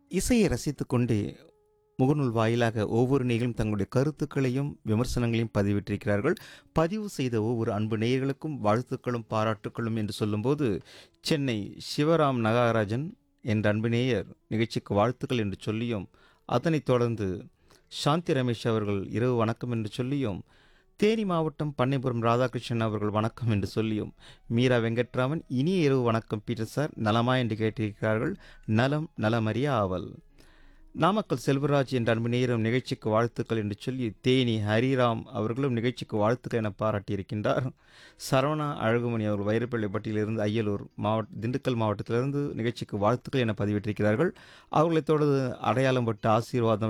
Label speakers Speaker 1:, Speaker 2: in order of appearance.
Speaker 1: இசையை ரசித்துக்கொண்டே முகநூல் வாயிலாக ஒவ்வொரு நேயர்களும் தங்களுடைய கருத்துக்களையும் விமர்சனங்களையும் பதிவிட்டிருக்கிறார்கள் பதிவு செய்த ஒவ்வொரு அன்பு நேயர்களுக்கும் வாழ்த்துக்களும் பாராட்டுக்களும் என்று சொல்லும்போது சென்னை சிவராம் நகராஜன் என்ற அன்பு நேயர் நிகழ்ச்சிக்கு வாழ்த்துக்கள் என்று சொல்லியும் அதனைத் தொடர்ந்து சாந்தி ரமேஷ் அவர்கள் இரவு வணக்கம் என்று சொல்லியும் தேனி மாவட்டம் பண்ணைபுரம் ராதாகிருஷ்ணன் அவர்கள் வணக்கம் என்று சொல்லியும் மீரா வெங்கட்ராமன் இனிய இரவு வணக்கம் பீட்டர் சார் நலமா என்று கேட்டிருக்கிறார்கள் நலம் நலமறிய ஆவல் நாமக்கல் செல்வராஜ் என்ற அன்பு நேரம் நிகழ்ச்சிக்கு வாழ்த்துக்கள் என்று சொல்லி தேனி ஹரிராம் அவர்களும் நிகழ்ச்சிக்கு வாழ்த்துக்கள் என பாராட்டியிருக்கின்றார் சரவணா அழகுமணி அவர்கள் வைரப்பள்ளிப்பட்டியிலிருந்து அய்யலூர் மாவட்ட திண்டுக்கல் மாவட்டத்திலிருந்து நிகழ்ச்சிக்கு வாழ்த்துக்கள் என பதிவிட்டிருக்கிறார்கள் அவர்களைத் தொடர்ந்து அடையாளம் பட்டு ஆசீர்வாதம்